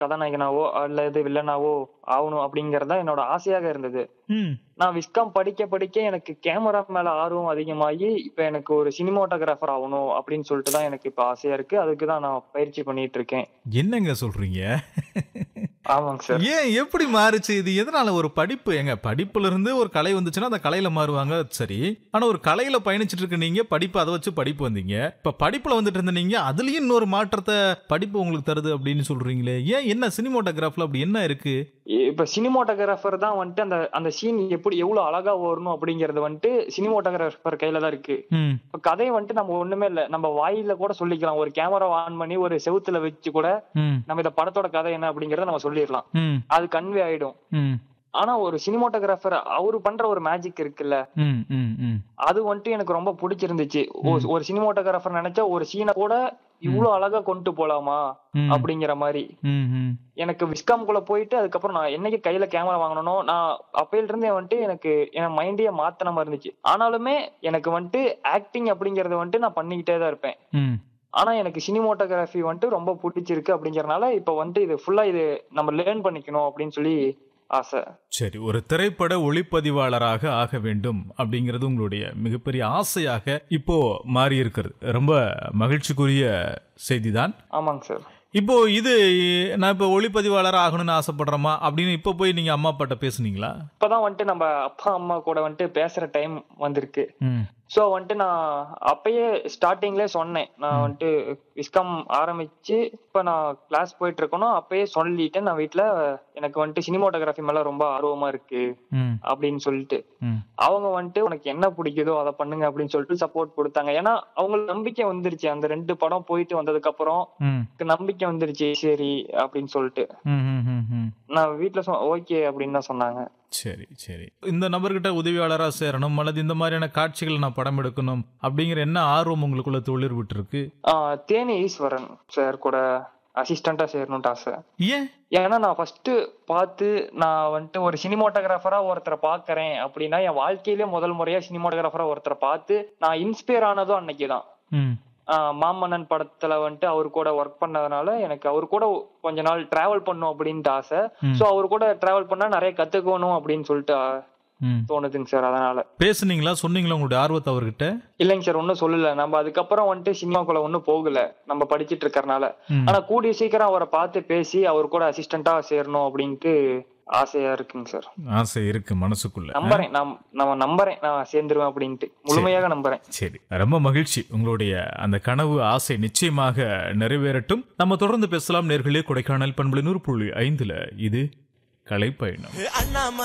கதாநாயகனாவோ அல்லது வில்லனாவோ ஆகணும் அப்படிங்கறதா என்னோட ஆசையாக இருந்தது ம் நான் விஸ்காம் படிக்க படிக்க எனக்கு கேமரா மேல ஆர்வம் அதிகமாகி இப்ப எனக்கு ஒரு சினிமாட்டோகிராஃபர் ஆகணும் அப்படின்னு சொல்லிட்டு தான் எனக்கு இப்ப ஆசையா இருக்கு அதுக்கு தான் நான் பயிற்சி பண்ணிட்டு இருக்கேன் என்னங்க சொல்றீங்க ஆமாங்க சார் ஏன் எப்படி மாறுச்சு இது எதனால ஒரு படிப்பு எங்க படிப்புல இருந்து ஒரு கலை வந்துச்சுன்னா அந்த கலையில மாறுவாங்க சரி ஆனா ஒரு கலையில பயணிச்சிட்டு இருக்க நீங்க படிப்பு அதை வச்சு படிப்பு வந்தீங்க இப்ப படிப்புல வந்துட்டு இருந்த நீங்க அதுலயும் இன்னொரு மாற்றத்தை படிப்பு உங்களுக்கு தருது அப்படின்னு சொல்றீங்களே ஏன் என்ன சினிமோட்டோகிராஃப்ல அப்படி என்ன இருக்கு இப்ப சினிமாட்டோகிராஃபர் தான் வந்துட்டு அந்த அந்த சீன் எப்படி எவ்வளவு அழகா வரணும் அப்படிங்கறது வந்துட்டு சினிமாட்டோகிராஃபர் கையில தான் இருக்கு ம் இப்ப கதையை வந்துட்டு நம்ம ஒண்ணுமே இல்ல நம்ம வாயில கூட சொல்லிக்கலாம் ஒரு கேமரா ஆன் பண்ணி ஒரு செவுத்துல வச்சு கூட ம் நம்ம இந்த படத்தோட கதை என்ன அப்படிங்கறத நம்ம சொல்லிடலாம் ம் அது கன்வே ஆயிடும் ம் ஆனா ஒரு சினிமாட்டோகிராஃபர் அவரு பண்ற ஒரு மேஜிக் இருக்குல்ல ம் ம் ம் அது வந்துட்டு எனக்கு ரொம்ப பிடிச்சிருந்துச்சு ஒரு- ஒரு சினிமாட்டோகிராஃபர் நினைச்சா ஒரு சீனை கூட இவ்வளவு அழகா கொண்டு போலாமா ம். அப்படிங்கிற மாதிரி ம் ம் எனக்கு விஸ்காம் குள்ள போயிட்டு அதுக்கப்புறம் நான் என்னைக்கு கையில கேமரா வாங்கணும் நான் அப்பையில இருந்தே வந்துட்டு எனக்கு என் மைண்டே மாத்தன மாதிரி இருந்துச்சு ஆனாலுமே எனக்கு வந்துட்டு ஆக்டிங் அப்படிங்கறது வந்துட்டு நான் பண்ணிக்கிட்டே தான் இருப்பேன் ம் ஆனா எனக்கு சினிமோட்டோகிராஃபி வந்துட்டு ரொம்ப பிடிச்சிருக்கு அப்படிங்கறனால இப்ப வந்துட்டு இது ஃபுல்லா இது நம்ம லேர்ன் பண்ணிக்கணும் அப்படின்னு சொல்லி ஆசை சரி ஒரு திரைப்பட ஒளிப்பதிவாளராக ஆக வேண்டும் அப்படிங்கிறது உங்களுடைய மிகப்பெரிய ஆசையாக இப்போ மாறி இருக்கிறது ரொம்ப மகிழ்ச்சிக்குரிய செய்திதான் ஆமாங்க சார் இப்போ இது நான் இப்போ ஒளிப்பதிவாளர் ஆகணும்னு ஆசைப்படுறேமா அப்படின்னு இப்போ போய் நீங்க அம்மா அப்பாட்ட பேசுனீங்களா இப்பதான் வந்துட்டு நம்ம அப்பா அம்மா கூட வந்துட்டு பேசுற டைம் வந்திருக்கு ம் சோ வந்துட்டு நான் அப்பயே ஸ்டார்டிங்ல சொன்னேன் நான் வந்துட்டு விஸ்காம் ஆரம்பிச்சு இப்ப நான் கிளாஸ் போயிட்டு இருக்கணும் அப்பயே சொல்லிட்டேன் நான் வீட்ல எனக்கு வந்துட்டு சினிமாட்டோகிராஃபி மேல ரொம்ப ஆர்வமா இருக்கு ம் அப்படின்னு சொல்லிட்டு ம் அவங்க வந்துட்டு உனக்கு என்ன பிடிக்குதோ அதை பண்ணுங்க அப்படின்னு சொல்லிட்டு சப்போர்ட் கொடுத்தாங்க ஏன்னா அவங்களுக்கு நம்பிக்கை வந்துருச்சு அந்த ரெண்டு படம் போயிட்டு வந்ததுக்கு அப்புறம் ம் எனக்கு நம்பிக்கை வந்துருச்சு சரி அப்படின்னு சொல்லிட்டு ம் ம் ம் ம் நான் வீட்ல சொ ஓகே அப்படின்னு தான் சொன்னாங்க சரி சரி இந்த நபர்கிட்ட உதவியாளரா சேரணும் அல்லது இந்த மாதிரியான காட்சிகளை நான் படம் எடுக்கணும் அப்படிங்கிற என்ன ஆர்வம் உங்களுக்குள்ள தொழில் விட்டுருக்கு ஆஹ் தேனி ஈஸ்வரன் சார் கூட அசிஸ்டண்டா சேரணும்ட்டு ஆசை ஏன் ஏன்னா நான் ஃபர்ஸ்ட் பார்த்து நான் வந்துட்டு ஒரு சினிமாட்டோகிராஃபரா ஒருத்தரை பாக்குறேன் அப்படின்னா என் வாழ்க்கையிலே முதல் முறையா சினிமாட்டோகிராஃபரா ஒருத்தரை பார்த்து நான் இன்ஸ்பயர் ஆனதும் அன்னைக்கு தான் ம் மாமன்னன் படத்துல வந்துட்டு அவர் கூட ஒர்க் பண்ணதுனால எனக்கு அவர் கூட கொஞ்ச நாள் டிராவல் பண்ணும் அப்படின்ட்டு ஆசை ம். சோ அவர் கூட டிராவல் பண்ணா நிறைய கத்துக்கணும் அப்படின்னு சொல்லிட்டு ஆ, ம் தோணுதுங்க சார் அதனால பேசுனீங்களா சொன்னீங்களா உங்களுடைய ஆர்வத்தை அவர்கிட்ட இல்லைங்க சார் ஒன்னும் சொல்லல நம்ம அதுக்கப்புறம் வந்துட்டு சினிமாக்குள்ள ஒன்னும் போகல நம்ம படிச்சிட்டு இருக்கறனால ம். ஆனா கூடிய சீக்கிரம் அவரை பார்த்து பேசி அவர் கூட அசிஸ்டண்டா சேரணும் அப்படின்ட்டு ஆசையா இருக்குங்க சார் ஆசை இருக்கு மனசுக்குள்ள நம்புறேன் நான் நான் நம்புறேன் நான் சேர்ந்துருவேன் அப்படின்ட்டு முழுமையாக நம்புறேன் சரி ரொம்ப மகிழ்ச்சி உங்களுடைய அந்த கனவு ஆசை நிச்சயமாக நிறைவேறட்டும் நம்ம தொடர்ந்து பேசலாம் நேர்களே கொடைக்கானல் பண்புல நூறு புள்ளி ஐந்துல இது கலைப்பயணம் அண்ணாமலை